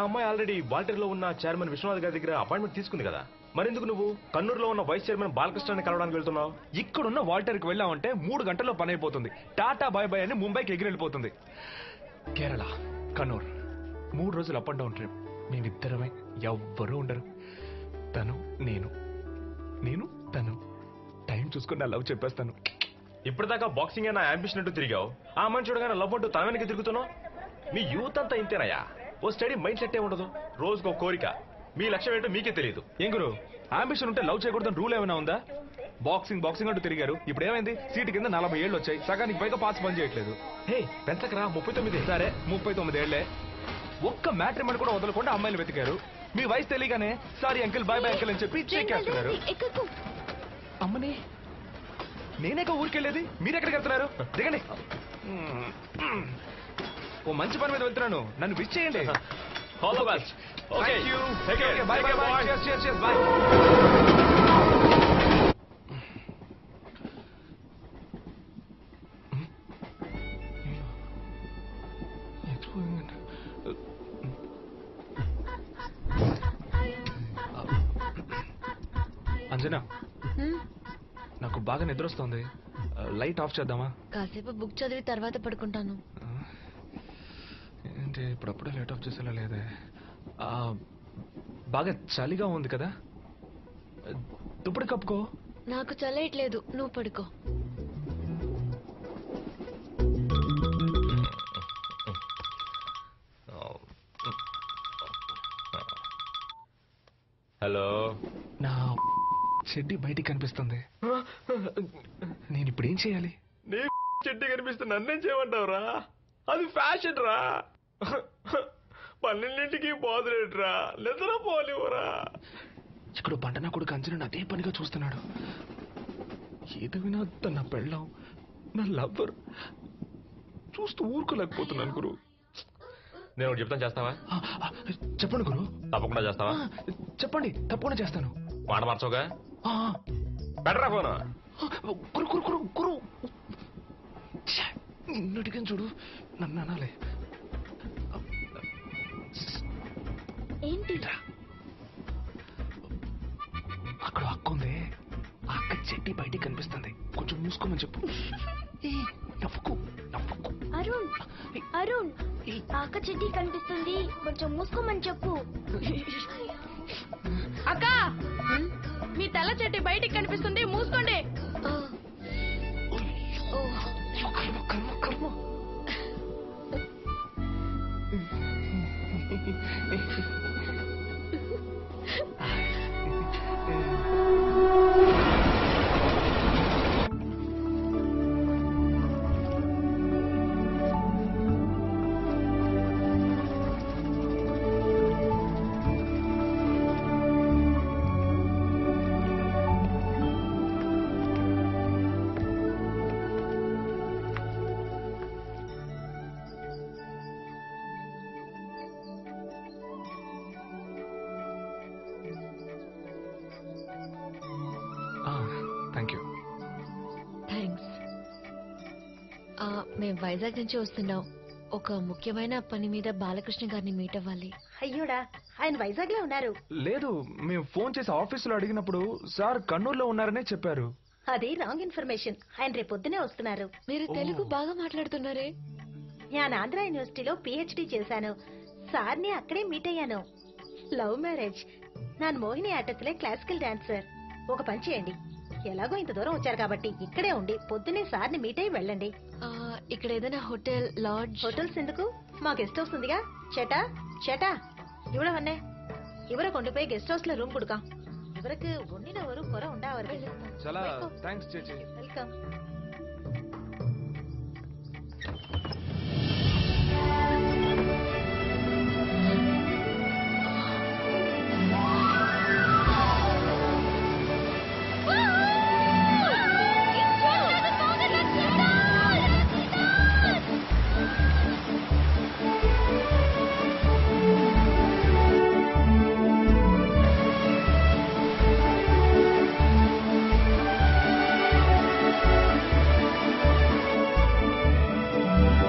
అమ్మాయి ఆల్రెడీ వాల్టర్లో ఉన్న చైర్మన్ విశ్వనాథ్ గారి దగ్గర అపాయింట్మెంట్ తీసుకుంది కదా మరెందుకు నువ్వు కన్నూరులో ఉన్న వైస్ చైర్మన్ బాలకృష్ణని కలవడానికి వెళ్తున్నావు ఇక్కడున్న వాల్టర్కి వెళ్ళామంటే మూడు గంటల్లో పని అయిపోతుంది టాటా బాయ్ బాయ్ అని ముంబైకి ఎగిరెళ్ళిపోతుంది కేరళ కన్నూర్ మూడు రోజులు అప్ అండ్ డౌన్ ట్రిప్ మేమిద్దరమే ఎవ్వరూ ఉండరు తను నేను నేను తను టైం చూసుకుని నా లవ్ చెప్పేస్తాను ఇప్పటిదాకా బాక్సింగ్ అయినా అంబిషన్ అంటూ తిరిగావు ఆ మనిషి చూడగానే లవ్ అంటూ తన వెనక్కి తిరుగుతున్నావు మీ యూత్ అంతా ఇంతేనయ్యా ఓ స్టడీ మైండ్ సెట్ ఏ ఉండదు రోజుకో కోరిక మీ లక్ష్యం ఏంటో మీకే తెలియదు ఏం గురు అంబిషన్ ఉంటే లవ్ చేయకూడదని రూల్ ఏమైనా ఉందా బాక్సింగ్ బాక్సింగ్ అంటూ తిరిగారు ఇప్పుడు ఏమైంది సీటు కింద నలభై ఏళ్ళు వచ్చాయి సగానికి పైగా పాస్ పని చేయట్లేదు హే పెంచకరా ముప్పై తొమ్మిది సరే ముప్పై తొమ్మిది ఏళ్లే ఒక్క మ్యాట్రిమని కూడా వదలకుండా అమ్మాయిలు వెతికారు మీ వయసు తెలియగానే sorry uncle bye bye uncle అని చెప్పి చెక్కేస్తున్నారు ఎక్కకు అమ్మని నేనేక ఊరికెళ్ళేది మీరు ఎక్కడికి వెళ్తున్నారు దిగండి ఓ మంచి పని మీద వెళ్తున్నాను నన్ను విష్ చేయండి all the best okay Thank you. Take Okay, care bye, bye, bye. Cheers, cheers, cheers. Bye. Anjana హ్మ్, నాకు బాగా నిద్ర వస్తుంది లైట్ ఆఫ్ చేద్దామా కాసేపు బుక్ చదివి తర్వాత పడుకుంటాను ఏంటి ఇప్పుడప్పుడే లైట్ ఆఫ్ చేసేలా లేదే ఆ, బాగా చలిగా ఉంది కదా దుప్పటి కప్పుకో నాకు చలేయట్లేదు నువ్వు పడుకో హలో నా చెడ్డి బయటికి కనిపిస్తుంది నేను ఇప్పుడు ఏం చేయాలి నీ చెట్టు కనిపిస్తే నన్నేం చేయమంటావురా అది ఫ్యాషన్ రా పన్నెండింటికి పోదులేట్రా నిద్ర పోలేవురా ఇక్కడ పంట నా కొడుకు అంజన అదే పనిగా చూస్తున్నాడు ఏది వినా తన నా పెళ్ళాం నా లవ్వర్ చూస్తూ ఊరుకోలేకపోతున్నాను గురు నేను ఒకటి చెప్తాను చేస్తావా ఆ, ఆ, చెప్పండి గురు తప్పకుండా ఆ, చేస్తావా చెప్పండి తప్పకుండా చేస్తాను మాట మార్చోగా ఆ, బెటరా ఫోన్ ఆ, గురు గురు గురు గురు ఛే, నిన్ను అడిగాను చూడు నన్ను అనాలే ఏంటి రా. అక్కడ అక్క ఉంది ఆ అక్క చెట్టి బయటికి కనిపిస్తుంది కొంచెం మూసుకోమని చెప్పు ఏ, నవ్వుకు నవ్వుకు అరుణ్ ఏ, అరుణ్ ఏ, ఆక చెడ్డి కనిపిస్తుంది కొంచెం మూసుకోమని చెప్పు అక్క మీ తెల్ల చెట్టు బయటికి కనిపిస్తుంది మూసుకోండి ఆ, ఓ, కర్మ, కర్మ, కర్మ. థ్యాంక్ యూ థ్యాంక్స్ ఆ, మేం వైజాగ్ నుంచి వస్తున్నాం ఒక ముఖ్యమైన పని మీద బాలకృష్ణ గారిని మీట్ అవ్వాలి అయ్యోడా ఆయన వైజాగ్ లో ఉన్నారు లేదు మేము ఫోన్ చేసి ఆఫీసులో అడిగినప్పుడు సార్ కన్నూరులో ఉన్నారనే చెప్పారు అది రాంగ్ ఇన్ఫర్మేషన్ ఆయన రేపు పొద్దునే వస్తున్నారు మీరు తెలుగు బాగా మాట్లాడుతున్నారే నేను ఆంధ్ర యూనివర్సిటీలో పిహెచ్డి చేశాను సార్ని అక్కడే మీట్ అయ్యాను లవ్ మ్యారేజ్ నాన్ మోహిని ఆటత్తులే క్లాసికల్ డాన్సర్ ఒక పని చేయండి ఎలాగో ఇంత దూరం వచ్చారు కాబట్టి ఇక్కడే ఉండి పొద్దునే సార్ని మీట్ అయ్యి వెళ్ళండి ఆ, ఇక్కడ ఏదైనా హోటల్ లాడ్జ్ హోటల్స్ ఎందుకు మా గెస్ట్ హౌస్ ఉందిగా ചേട്ടാ ചേട്ടാ ഇവിടെ വന്നേ ഇവരെ കൊണ്ടുപോയി ഗസ്റ്റ് ഹൗസിലെ റൂം കൊടുക്കാം ഇവർക്ക് ഒന്നിനും ഒരു കുറ ഉണ്ടാവരുത് చాలా థ్యాంక్స్ చేచి വെൽക്കം ఆ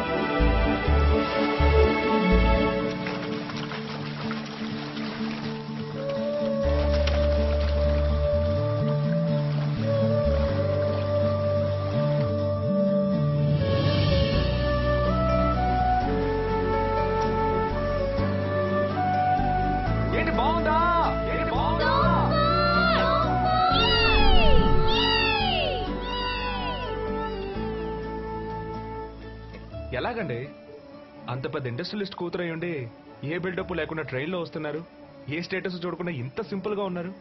ఎలాగండి అంత పెద్ద ఇండస్ట్రియలిస్ట్ కూతురై ఉండి ఏ బిల్డప్ లేకుండా ట్రైన్లో వస్తున్నారు ఏ స్టేటస్ చూడకుండా ఇంత సింపుల్ గా ఉన్నారు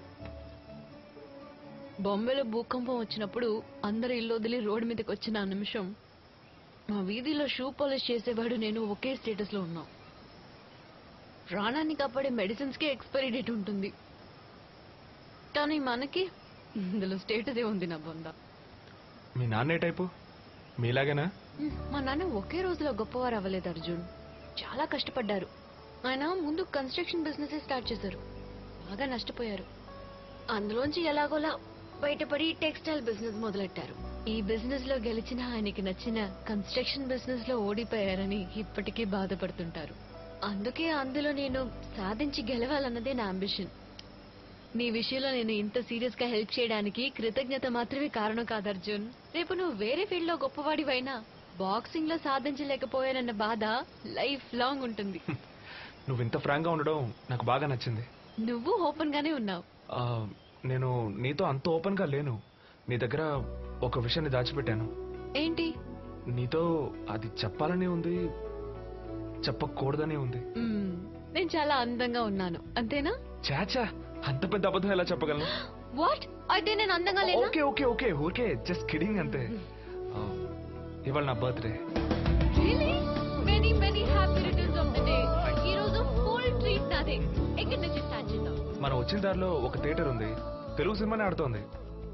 బొంబేలో భూకంపం వచ్చినప్పుడు అందరు ఇల్లు వదిలి రోడ్డు మీదకి వచ్చిన ఆ నిమిషం మా వీధిలో షూ పాలిష్ చేసేవాడు నేను ఒకే స్టేటస్ లో ఉన్నాం ప్రాణాన్ని కాపాడే మెడిసిన్స్ కి ఎక్స్పైరీ డేట్ ఉంటుంది కానీ మనకి ఇందులో స్టేటస్ ఏ ఉంది నా బొంద మీ నాన్న ఏ టైపు మీలాగేనా మా నాన్న ఒకే రోజులో గొప్పవారు అవ్వలేదు అర్జున్ చాలా కష్టపడ్డారు ఆయన ముందు కన్స్ట్రక్షన్ బిజినెస్ స్టార్ట్ చేశారు బాగా నష్టపోయారు అందులోంచి ఎలాగోలా బయటపడి టెక్స్టైల్ బిజినెస్ మొదలెట్టారు ఈ బిజినెస్ లో గెలిచిన ఆయనకి నచ్చిన కన్స్ట్రక్షన్ బిజినెస్ లో ఓడిపోయారని ఇప్పటికీ బాధపడుతుంటారు అందుకే అందులో నేను సాధించి గెలవాలన్నదే నా అంబిషన్ నీ విషయంలో నేను ఇంత సీరియస్ గా హెల్ప్ చేయడానికి కృతజ్ఞత మాత్రమే కారణం కాదు అర్జున్ రేపు నువ్వు వేరే ఫీల్డ్ లో గొప్పవాడివైనా బాక్సింగ్ లో సాధించలేకపోయానన్న బాధ లైఫ్ లాంగ్ ఉంటుంది నువ్వు ఇంత ఫ్రాంక్ గా ఉండడం నాకు బాగా నచ్చింది నువ్వు ఓపెన్ గానే ఉన్నావు ఆ, నేను నీతో అంత ఓపెన్ గా లేను నీ దగ్గర ఒక విషయాన్ని దాచిపెట్టాను ఏంటి నీతో అది చెప్పాలని ఉంది చెప్పకూడదని ఉంది మ్మ్, నేను చాలా అందంగా ఉన్నాను అంతేనా చాచా అంత పెద్ద అబద్ధం ఎలా చెప్పగలను వాట్ అయితే నేను అందంగా లేనా okay okay okay okay just kidding అంతే ఆ, ఇవాళ నా birthday really many many happy returns of the day ఈ రోజు ఫుల్ ట్రీట్ నాదే ఎక్కడి నుంచి స్టార్ట్ చేద్దాం మనం వచ్చిన దారిలో ఒక థియేటర్ ఉంది తెలుగు సినిమానే ఆడుతోంది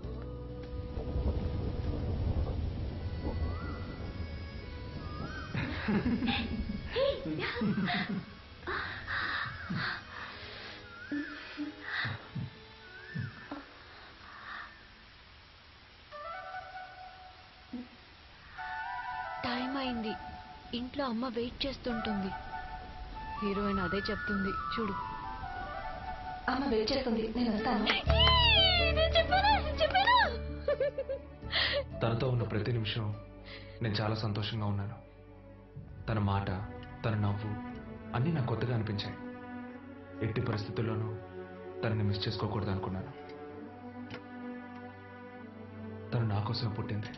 టైం అయింది ఇంట్లో అమ్మ వెయిట్ చేస్తుంటుంది హీరోయిన్ అదే చెప్తుంది చూడు అమ్మ వెయిట్ చేస్తుంది నేను వస్తాను తనతో ఉన్న ప్రతి నిమిషం నేను చాలా సంతోషంగా ఉన్నాను తన మాట తన నవ్వు అన్నీ నాకు కొత్తగా అనిపించాయి ఎట్టి పరిస్థితుల్లోనూ తనని మిస్ చేసుకోకూడదు అనుకున్నాను తను నా కోసం పుట్టింది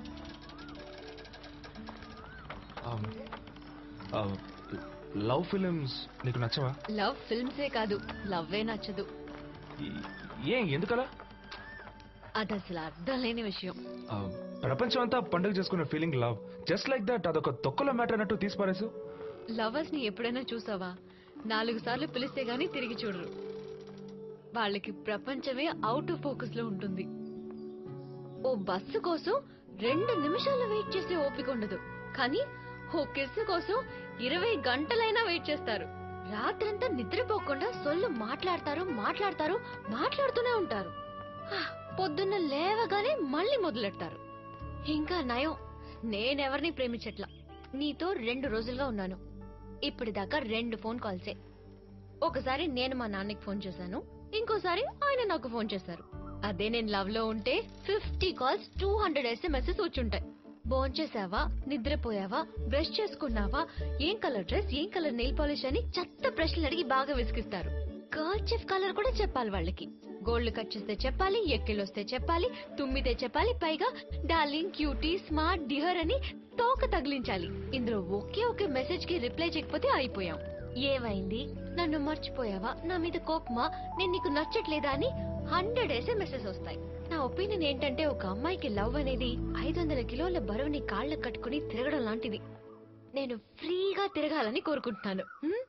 లవ్ ఫిలిమ్స్ నీకు నచ్చవా లవ్ ఫిల్మ్సే కాదు లవ్వే నచ్చదు ఈ- ఏం ఎందుకలా అది అసలు అర్థం లేని విషయం ఆ, ప్రపంచం అంతా పండుగ చేసుకునే feeling love just like that అదొక తొక్కలో మ్యాటర్ అన్నట్టు తీసిపారేసు లవర్స్ ని ఎప్పుడైనా చూసావా నాలుగు సార్లు పిలిస్తే గానీ తిరిగి చూడరు వాళ్ళకి ప్రపంచమే అవుట్ ఆఫ్ ఫోకస్ లో ఉంటుంది ఓ బస్సు కోసం రెండు నిమిషాలు వెయిట్ చేసే ఓపిక ఉండదు కానీ ఓ కిస్ కోసం ఇరవై గంటలైనా వెయిట్ చేస్తారు రాత్రంతా నిద్రపోకుండా సొల్లు మాట్లాడతారు మాట్లాడతారు మాట్లాడుతూనే ఉంటారు హా, పొద్దున్న లేవగానే మళ్ళీ మొదలెడతారు ఇంకా నయం నేనెవరిని ప్రేమించట్లా నీతో రెండు రోజులుగా ఉన్నాను ఇప్పటిదాకా రెండు ఫోన్ కాల్సే ఒకసారి నేను మా నాన్నకి ఫోన్ చేశాను ఇంకోసారి ఆయన నాకు ఫోన్ చేశారు అదే నేను లవ్ లో ఉంటే fifty calls two hundred SMS వచ్చుంటాయి భోంచేసావా నిద్రపోయావా బ్రష్ చేసుకున్నావా ఏం కలర్ డ్రెస్ ఏం కలర్ నెయిల్ పాలిష్ అని చెత్త ప్రశ్నలు అడిగి బాగా విసిగిస్తారు కర్చిఫ్ కలర్ కూడా చెప్పాలి వాళ్ళకి గోల్డ్ కట్ చేస్తే చెప్పాలి ఎక్కిలొస్తే చెప్పాలి తుమ్మితే చెప్పాలి పైగా డార్లింగ్ క్యూటీ స్మార్ట్ డిహర్ అని తోక తగిలించాలి ఇందులో ఒకే ఒకే మెసేజ్ కి రిప్లై చేయకపోతే అయిపోయాం ఏమైంది నన్ను మర్చిపోయావా నా మీద కోపమా నేను నీకు నచ్చట్లేదా అని హండ్రెడ్ ఎస్ఎంఎస్ఎస్ వస్తాయి నా ఒపీనియన్ ఏంటంటే ఒక అమ్మాయికి లవ్ అనేది ఐదు వందల కిలోల బరువుని కాళ్ళకు కట్టుకుని తిరగడం లాంటిది నేను ఫ్రీగా తిరగాలని కోరుకుంటున్నాను హ్మ్?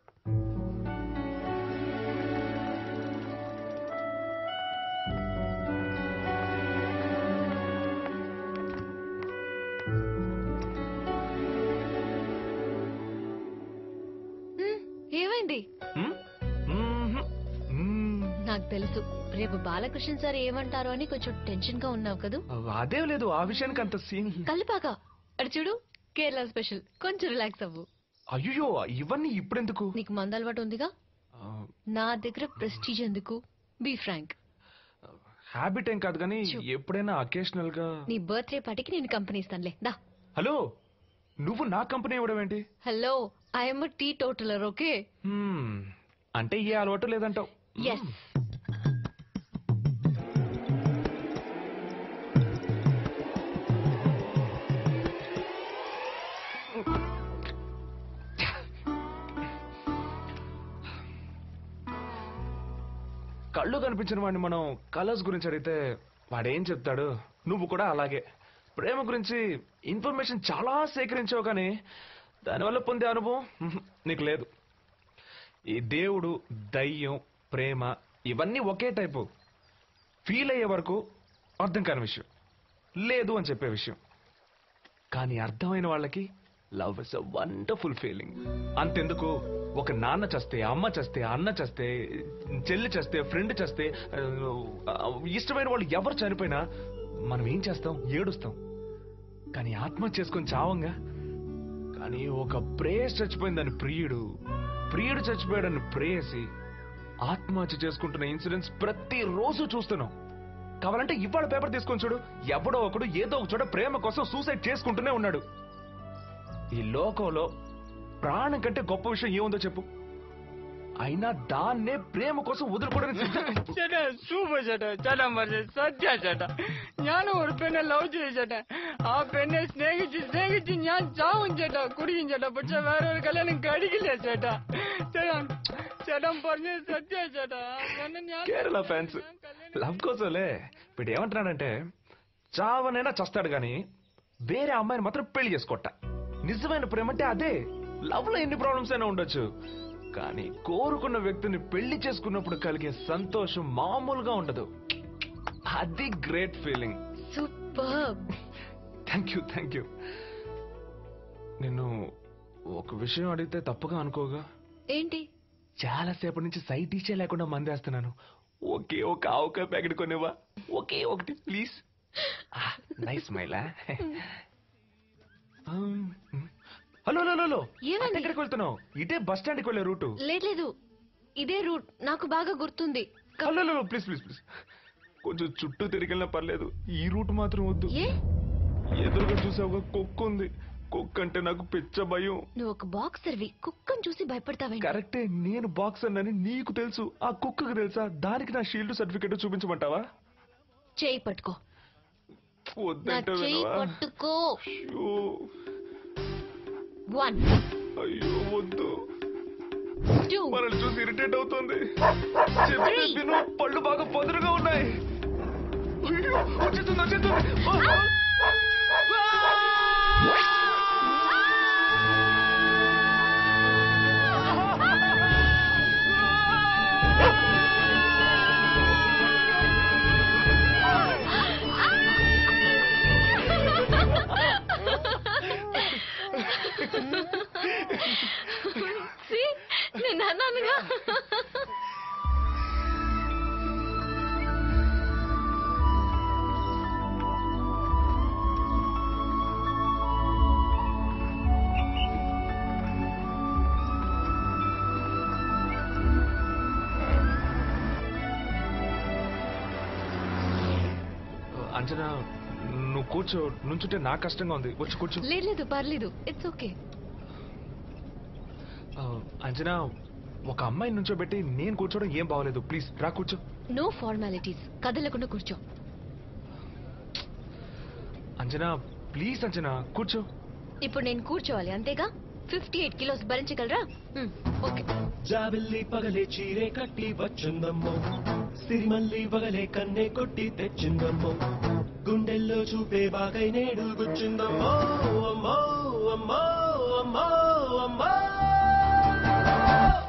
హ్మ్, ఏమైంది హ్మ్? మ్మ్హ్. మ్మ్. నాకు తెలుసు రేపు బాలకృష్ణ సార్ ఏమంటారో అని కొంచెం టెన్షన్ గా ఉన్నావు కదూ అదేం లేదు ఆ విషయానికి అంత సీన్ కలిపాక అడు చూడు కేరళ స్పెషల్ కొంచెం రిలాక్స్ అవ్వు అయ్యో ఇవన్నీ ఇప్పుడెందుకు నీకు మంద అలవాటు ఉందిగా ఆ, నా దగ్గర ప్రెస్టీజ్ ఎందుకు బీ ఫ్రాంక్ హ్యాబిట్ ఏం కాదు కానీ చూ. ఎప్పుడైనా అకేషనల్ గా నీ బర్త్డే పార్టీకి నేను కంపెనీ ఇస్తానులే దా హలో నువ్వు నా కంపెనీ ఇవ్వడం ఏంటి hello I'm teetotaller okay hmm. అంటే ఏ అలవాటు లేదంటావు ఎస్ కళ్ళు కనిపించిన వాడిని మనం కలర్స్ గురించి అడిగితే వాడేం చెప్తాడు నువ్వు కూడా అలాగే ప్రేమ గురించి ఇన్ఫర్మేషన్ చాలా సేకరించావు కానీ దానివల్ల పొందే అనుభవం ఉహు, నీకు లేదు ఈ దేవుడు దయ్యం ప్రేమ ఇవన్నీ ఒకే టైపు ఫీల్ అయ్యే వరకు అర్థం కాని విషయం లేదు అని చెప్పే విషయం కానీ అర్థమైన వాళ్ళకి love is a wonderful feeling అంతెందుకు ఒక నాన్న చస్తే అమ్మ చస్తే అన్న చస్తే చెల్లి చస్తే ఫ్రెండ్ చస్తే ఆ, ఇష్టమైన వాళ్ళు ఎవరు చనిపోయినా మనం ఏం చేస్తాం ఏడుస్తాం కానీ ఆత్మహత్య చేసుకొని చావంగా కానీ ఒక ప్రేయస్ చచ్చిపోయిందని ప్రియుడు ప్రియుడు చచ్చిపోయాడని ప్రేయసి ఆత్మహత్య చేసుకుంటున్న ఇన్సిడెంట్స్ ప్రతిరోజు చూస్తున్నాం కావాలంటే ఇవాళ పేపర్ తీసుకొని చూడు ఎవడో ఒకడు ఏదో ఒక చోట ప్రేమ కోసం సూసైడ్ చేసుకుంటూనే ఉన్నాడు ఈ లోకంలో ప్రాణం కంటే గొప్ప విషయం ఏముందో చెప్పు అయినా దాన్నే ప్రేమ కోసం వదులుకోవడానికి సిద్ధం- ചേട്ടാ സൂപ്പർ ചേട്ടാ ചേട്ടാ പറഞ്ഞ സത്യ ചേട്ടാ ഞാൻ ഒരു പെണ്ണെ ലവ് ചെയ്തു ചേട്ടാ ആ പെണ്ണെ സ്നേഹിച്ച് സ്നേഹിച്ച് ഞാൻ ചാവും ചേട്ടാ കുടിക്കും ചേട്ടാ പക്ഷെ വേറെ ഒരു കല്യാണം കഴിക്കില്ല ചേട്ടാ ചേട്ടാ ചേട്ടൻ പറഞ്ഞ സത്യ ചേട്ടാ ആ പെണ്ണെ ഞാൻ కేరళ ఫ్యాన్స్ లవ్ కోసంలే వీడు ఏమంటున్నాడంటే చావనైనా చస్తాడు గాని వేరే అమ్మాయిని మాత్రం పెళ్లి చేసుకోట నిజమైన ప్రేమ అంటే అదే లవ్ లో ఎన్ని ప్రాబ్లమ్స్ అయినా ఉండొచ్చు కానీ కోరుకున్న వ్యక్తిని పెళ్లి చేసుకున్నప్పుడు కలిగే సంతోషం మామూలుగా ఉండదు అది great feeling super thank you thank you నిన్ను ఒక విషయం అడిగితే తప్పుగా అనుకోగా ఏంటి చాలా సేపటి నుంచి సైట్ ఇచ్చే లేకుండా మందేస్తున్నాను ఒకే ఒక ఆవకాయ ప్యాకెట్ కొనేవా ఒకే ఒకటి ప్లీజ్ నైస్ స్మైలా హలో హలో హలో ఏమైంది? ఎక్కడికి వెళ్తున్నావు ఇదే బస్ స్టాండ్కి వెళ్ళే రూటు లేదు లేదు ఇదే రూట్ నాకు బాగా గుర్తుంది క- hello hello please please please కొంచెం చుట్టూ తిరిగినా పర్లేదు ఈ రూట్ మాత్రం వద్దు ఏ ఎదురుగా చూసావుగా కుక్క ఉంది కుక్క అంటే నాకు పిచ్చ భయం నువ్వు ఒక బాక్సర్వి కుక్కను చూసి భయపడతావేంటి కరెక్టే నేను బాక్సర్ అని నీకు తెలుసు ఆ కుక్కకు తెలుసా దానికి నా షీల్డ్ సర్టిఫికెట్ చూపించమంటావా చేయి పట్టుకో నా వద్దంటే చేయి వినవా? పట్టుకో అయ్యో, వన్ అయ్యో వద్దు టూ మనల్ని చూసి ఇరిటేట్ అవుతుంది చెప్తే Three. విను పళ్ళు బాగా పదురుగా ఉన్నాయి అయ్యో, వచ్చేస్తుంది వచ్చేస్తుంది ఆ, See? నేను అన్నానుగా అంజనా నువ్వు కూర్చో నుంచుంటే నాకు కష్టంగా ఉంది వచ్చి కూర్చో లేదు లేదు పర్లేదు ఇట్స్ ఓకే ఆ, అంజనా ఒక అమ్మాయిని నుంచోబెట్టి నేను కూర్చోవడం ఏం బాగోలేదు ప్లీజ్ రా కూర్చో నో ఫార్మాలిటీస్ కదలకుండా కూర్చో అంజనా ప్లీజ్ అంజనా కూర్చో ఇప్పుడు నేను కూర్చోవాలి అంతేగా ఫిఫ్టీ ఎయిట్ కిలోస్ భరించగలరా మ్, ఓకే జాబిల్లి పగలే చీరే కట్టి వచ్చిందమ్మో సిరిమల్లి పగలే కన్నే కొట్టి తెచ్చిందమ్మో గుండెల్లో చూపే బాగై నేడు గుచ్చిందమ్మో అమ్మో అమ్మో అమ్మో అమ్మో